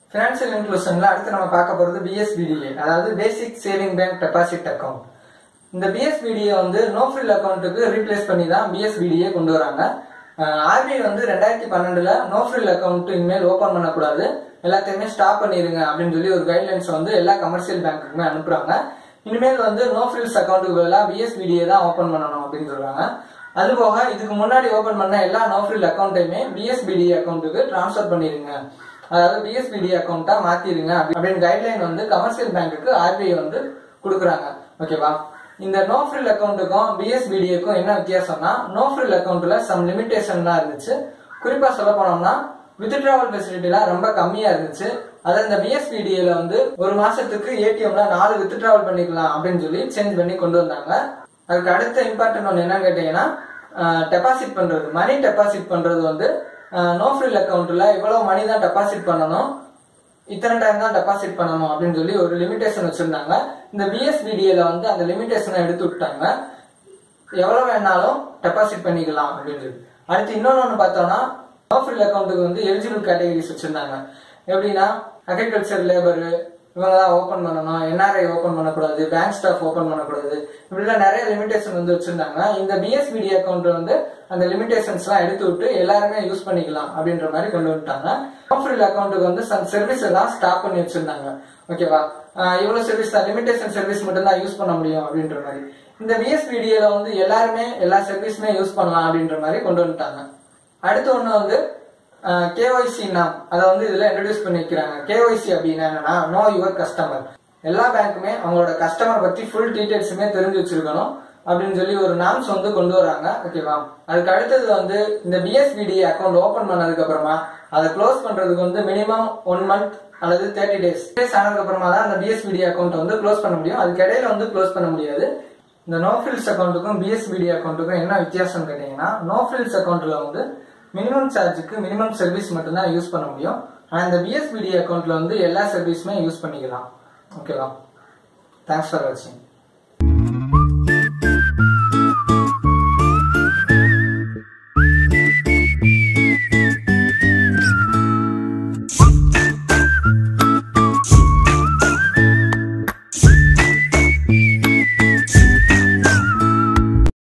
financial இன்க்ளூஷன்ல அடுத்து நம்ம பார்க்க போறது பிஎஸ்பிடிஏ அதாவது basic saving bank deposit account இந்த பிஎஸ்பிடிஏ வந்து நோ ஃப்ரில் அக்கௌண்ட்டுக்கு ரீப்ளேஸ் பண்ணி தான் பிஎஸ்பிடிஏ கொண்டு வராங்க ஆர்பிஐ வந்து ரெண்டாயிரத்தி பன்னெண்டுல நோ ஃப்ரில் அக்கௌண்ட் இனிமேல் ஓபன் பண்ணக்கூடாது எல்லாத்தையுமே ஸ்டாப் பண்ணிருங்க அப்படின்னு சொல்லி ஒரு கைட்லைன்ஸ் வந்து எல்லா கமர்ஷியல் பேங்க்குமே அனுப்புறாங்க இனிமேல் வந்து நோ ஃப்ரில்ஸ் அக்கௌண்ட்டுக்கு பதிலாக பிஎஸ்பிடிஏ தான் ஓபன் பண்ணணும் அப்படின்னு சொல்றாங்க அது போக இதுக்கு முன்னாடி ஓபன் பண்ண எல்லா நோ ஃப்ரில் அக்கௌண்ட்டையுமே பிஎஸ்பிடிஏ அக்கௌண்ட்டுக்கு ட்ரான்ஸ்ஃபர் பண்ணிருங்க அதாவது பிஎஸ்பிடி அக்கௌண்ட்டா மாத்திருங்க அப்படின்னு கைட்லைன் வந்து கமர்ஷியல் பேங்க்குக்கு ஆர்பிஐ வந்து கொடுக்குறாங்க ஓகேவா இந்த நோ ஃப்ரில் அக்கௌண்ட்டுக்கும் பிஎஸ்பிடிஏக்கும் என்ன வித்தியாசம்னா நோ ஃப்ரில் அக்கௌண்ட்ல சம் லிமிடேஷன் தான் இருந்துச்சு குறிப்பா சொல்ல போனோம்னா வித்ட்ராவல் ஃபெசிலிட்டிலாம் ரொம்ப கம்மியா இருந்துச்சு அதை இந்த பிஎஸ்பிடிஏல வந்து ஒரு மாசத்துக்கு ஏடிஎம்ல நாலு வித்ட்ராவல் பண்ணிக்கலாம் அப்படின்னு சொல்லி சேஞ்ச் பண்ணி கொண்டு வந்தாங்க அதுக்கு அடுத்த இம்பார்ட்டன்ட் ஒன்று என்னன்னு கேட்டீங்கன்னா டெபாசிட் பண்றது மணி டெபாசிட் பண்றது வந்து நோ ஃப்ரில் அக்கௌண்ட்ல இவ்வளவு மணி தான் டெபாசிட் பண்ணணும் இத்தனை டைம் தான் டெபாசிட் பண்ணணும் அப்படின்னு சொல்லி ஒரு லிமிடேஷன் வச்சிருந்தாங்க இந்த பிஎஸ்பிடிஏல வந்து அந்த லிமிடேஷனை எடுத்து விட்டாங்க எவ்வளவு வேணாலும் டெபாசிட் பண்ணிக்கலாம் அப்படின்னு சொல்லி அடுத்து இன்னொன்னு ஒன்று பார்த்தோம்னா நோ ஃப்ரில் அக்கௌண்ட்டுக்கு வந்து எலிஜிபிள் கேட்டகரிஸ் வச்சிருந்தாங்க எப்படின்னா அக்ரிகல்ச்சர் லேபர் இவங்க தான் ஓப்பன் பண்ணணும் என்ஆர்ஐ ஓப்பன் பண்ணக்கூடாது பேங்க் ஸ்டாஃப் ஓப்பன் பண்ணக்கூடாது இப்படிலாம் நிறைய லிமிடேஷன் வந்து வச்சிருந்தாங்க இந்த பிஎஸ்பிடி அக்கௌண்ட் வந்து அந்த லிமிடேஷன்ஸ்லாம் எடுத்து விட்டு எல்லாருமே யூஸ் பண்ணிக்கலாம் அப்படின்ற மாதிரி கொண்டு வந்துட்டாங்க ஆஃப்ரில் அக்கௌண்ட்டுக்கு வந்து சம் சர்வீஸ் எல்லாம் ஸ்டாப் பண்ணி வச்சிருந்தாங்க ஓகேவா இவ்வளவு சர்வீஸ் தான் லிமிடேஷன் சர்வீஸ் மட்டும் தான் யூஸ் பண்ண முடியும் அப்படின்ற மாதிரி இந்த பிஎஸ்பிடிஏல வந்து எல்லாருமே எல்லா சர்வீஸுமே யூஸ் பண்ணலாம் அப்படின்ற மாதிரி கொண்டு வந்துட்டாங்க அடுத்து ஒன்று வந்து கேஒய்சி நாம் அதை வந்து இதுல இன்ட்ரடியூஸ் பண்ணி வைக்கிறாங்க கேஒய்சி அப்படின்னா என்னன்னா நோ யுவர் கஸ்டமர் எல்லா பேங்க்குமே அவங்களோட கஸ்டமர் பத்தி ஃபுல் டீடைல்ஸுமே தெரிஞ்சு வச்சிருக்கணும் அப்படின்னு சொல்லி ஒரு நாம்ஸ் வந்து கொண்டு வராங்க ஓகேவா அதுக்கு அடுத்தது வந்து இந்த பிஎஸ்பிடி அக்கௌண்ட் ஓபன் பண்ணதுக்கு அப்புறமா அதை க்ளோஸ் பண்றதுக்கு வந்து மினிமம் ஒன் மந்த் அல்லது தேர்ட்டி டேஸ் டேஸ் ஆனதுக்கு அப்புறமா தான் அந்த பிஎஸ்பிடி அக்கௌண்ட் வந்து க்ளோஸ் பண்ண முடியும் அதுக்கு இடையில வந்து க்ளோஸ் பண்ண முடியாது இந்த நோஃபில்ஸ் அக்கௌண்ட்டுக்கும் பிஎஸ்பிடி அக்கௌண்ட்டுக்கும் என்ன வித்தியாசம் கேட்டீங்கன்னா நோஃபில்ஸ் அக்கௌண்ட்ல வந்து மினிமம் சார்ஜுக்கு மினிமம் சர்வீஸ் மட்டும்தான் யூஸ் பண்ண முடியும் ஆனால் இந்த பிஎஸ்பிடி அக்கௌண்ட்ல வந்து எல்லா சர்வீஸுமே யூஸ் பண்ணிக்கலாம் ஓகேவா தேங்க்ஸ் ஃபார் வாட்சிங்